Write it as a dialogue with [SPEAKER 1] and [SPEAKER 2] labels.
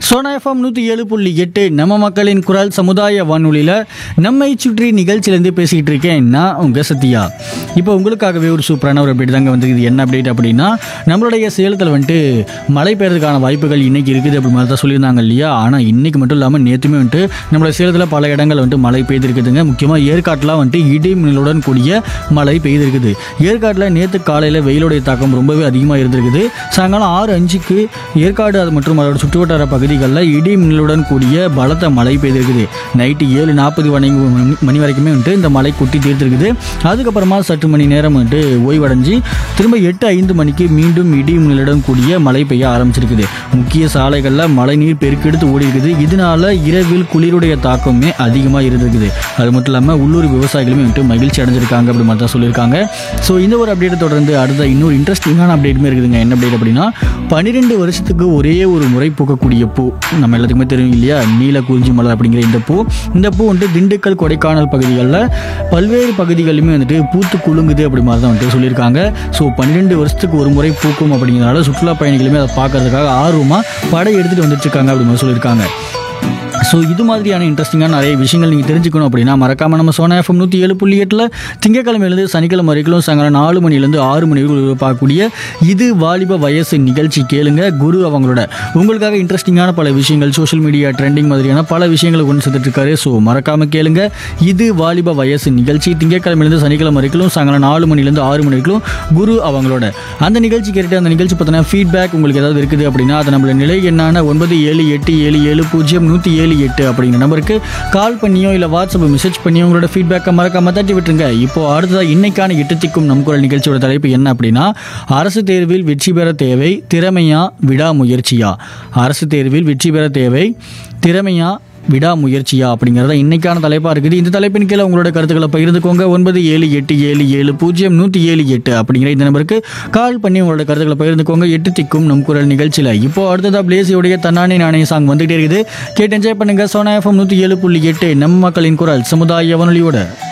[SPEAKER 1] Sona FM நூற்றி ஏழு புள்ளி எட்டு நம்ம மக்களின் குரல் சமுதாய வானொலியில் நம்மை சுற்றி நிகழ்ச்சியிலேருந்து பேசிக்கிட்டு இருக்கேன் நான் உங்கள் சத்யா இப்போ உங்களுக்காகவே ஒரு சூப்பரான ஒரு அப்டேட் தாங்க வந்திருக்குது என்ன அப்டேட் அப்படின்னா நம்மளுடைய சேலத்தில் வந்துட்டு மழை பெய்யறதுக்கான வாய்ப்புகள் இன்னைக்கு இருக்குது அப்படி மாதிரி தான் சொல்லியிருந்தாங்க இல்லையா ஆனால் இன்னைக்கு மட்டும் இல்லாமல் நேற்றுமே வந்துட்டு நம்மளோட சேலத்தில் பல இடங்கள் வந்துட்டு மழை பெய்திருக்குதுங்க முக்கியமாக ஏற்காட்டில் வந்துட்டு இடி மின்னலுடன் கூடிய மழை பெய்திருக்குது ஏற்காட்டில் நேற்று காலையில் வெயிலுடைய தாக்கம் ரொம்பவே அதிகமாக இருந்திருக்குது சாயங்காலம் ஆறு அஞ்சுக்கு ஏற்காடு அது மற்றும் அதோட சுற்றுவட்டார பகுதிகளில் இடி மின்னலுடன் கூடிய பலத்த மழை பெய்திருக்குது நைட்டு ஏழு நாற்பது மணி மணி வரைக்குமே வந்துட்டு இந்த மழை கொட்டி தீர்த்திருக்குது அதுக்கப்புறமா சற்று மணி நேரம் வந்துட்டு ஓய்வடைஞ்சு திரும்ப எட்டு ஐந்து மணிக்கு மீண்டும் இடி மின்னலுடன் கூடிய மழை பெய்ய ஆரம்பிச்சிருக்குது முக்கிய சாலைகளில் மழை நீர் பெருக்கெடுத்து ஓடி இருக்குது இதனால இரவில் குளிருடைய தாக்கமே அதிகமாக இருந்திருக்குது அது மட்டும் இல்லாமல் உள்ளூர் விவசாயிகளுமே வந்துட்டு மகிழ்ச்சி அடைஞ்சிருக்காங்க அப்படி மாதிரி தான் சொல்லியிருக்காங்க ஸோ இந்த ஒரு அப்டேட்டை தொடர்ந்து அடுத்த இன்னொரு இன்ட்ரெஸ்டிங்கான அப்டேட்டுமே இருக்குதுங்க என்ன அப்டேட் அப்படின்னா பன்னிரெண்டு வருஷத்துக்கு ஒரே ஒரு முறை பூக்கக்கூடிய பூ நம்ம எல்லாத்துக்குமே தெரியும் இல்லையா நீல குறிஞ்சி மலர் அப்படிங்கிற இந்த பூ இந்த பூ வந்துட்டு திண்டுக்கல் கொடைக்கானல் பகுதிகளில் பல்வேறு பகுதிகளிலுமே வந்துட்டு பூத்து குலுங்குது அப்படி மாதிரி தான் வந்துட்டு சொல்லியிருக்காங்க ஸோ பன்னிரெண்டு வருஷத்துக்கு ஒரு முறை பூக்கும் அப்படிங்கிறனால சுற்றுலா பயணிகளுமே அதை பார்க்கறதுக்காக ஆர்வமாக படை எடுத்துகிட்டு வந்துட்டு இருக்காங்க அப்படி மாதிரி சொல்லியிருக்காங்க ஸோ இது மாதிரியான இன்ட்ரெஸ்டிங்கான நிறைய விஷயங்கள் நீங்கள் தெரிஞ்சுக்கணும் அப்படின்னா மறக்காம நம்ம சோனா எஃப்எம் நூற்றி ஏழு புள்ளி எட்டில் திங்கக்கிழமையிலேருந்து சனிக்கிழமை வரைக்கும் சாயங்காலம் நாலு மணிலேருந்து ஆறு மணி வரைக்கும் பார்க்கக்கூடிய இது வாலிப வயசு நிகழ்ச்சி கேளுங்க குரு அவங்களோட உங்களுக்காக இன்ட்ரெஸ்டிங்கான பல விஷயங்கள் சோஷியல் மீடியா ட்ரெண்டிங் மாதிரியான பல விஷயங்களை கொண்டு சேர்த்துட்டு இருக்காரு ஸோ மறக்காம கேளுங்க இது வாலிப வயசு நிகழ்ச்சி திங்கக்கிழமையிலேருந்து சனிக்கிழமை வரைக்கும் சாயங்காலம் நாலு மணிலேருந்து ஆறு மணி வரைக்கும் குரு அவங்களோட அந்த நிகழ்ச்சி கேட்டுட்டு அந்த நிகழ்ச்சி பார்த்தீங்கன்னா ஃபீட்பேக் உங்களுக்கு ஏதாவது இருக்குது அப்படின்னா அதை நம்மள நிலை என்னான ஒன்பது ஏழு எட்டு ஏழு ஏழு பூஜ்ஜியம் நூற்றி ஏழு எட்டு அப்படிங்கிற நம்பருக்கு கால் பண்ணியோ இல்லை வாட்ஸ்அப் மெசேஜ் பண்ணியோ உங்களோட ஃபீட்பேக்கை மறக்காம தட்டி விட்டுருங்க இப்போ அடுத்ததாக இன்னைக்கான எட்டுத்திக்கும் நம் குரல் நிகழ்ச்சியோட தலைப்பு என்ன அப்படின்னா அரசு தேர்வில் வெற்றி பெற தேவை திறமையா விடாமுயற்சியா அரசு தேர்வில் வெற்றி பெற தேவை திறமையா விடாமுயற்சியா அப்படிங்கிறத இன்னைக்கான தலைப்பாக இருக்குது இந்த தலைப்பின் கீழே உங்களோட கருத்துக்களை பகிர்ந்துக்கோங்க ஒன்பது ஏழு எட்டு ஏழு ஏழு பூஜ்ஜியம் நூற்றி ஏழு எட்டு அப்படிங்கிற இந்த நம்பருக்கு கால் பண்ணி உங்களோட கருத்துக்களை பகிர்ந்துக்கோங்க எட்டு திக்கும் நம் குரல் நிகழ்ச்சியில் இப்போ அடுத்ததாக பிளேசியோடைய தன்னானே நானே சாங் வந்துகிட்டே இருக்குது கேட்டு என்ஜாய் பண்ணுங்க சோனா எஃப்எம் நூற்றி ஏழு புள்ளி எட்டு நம்ம மக்களின் குரல் சமுதாய வானொலியோட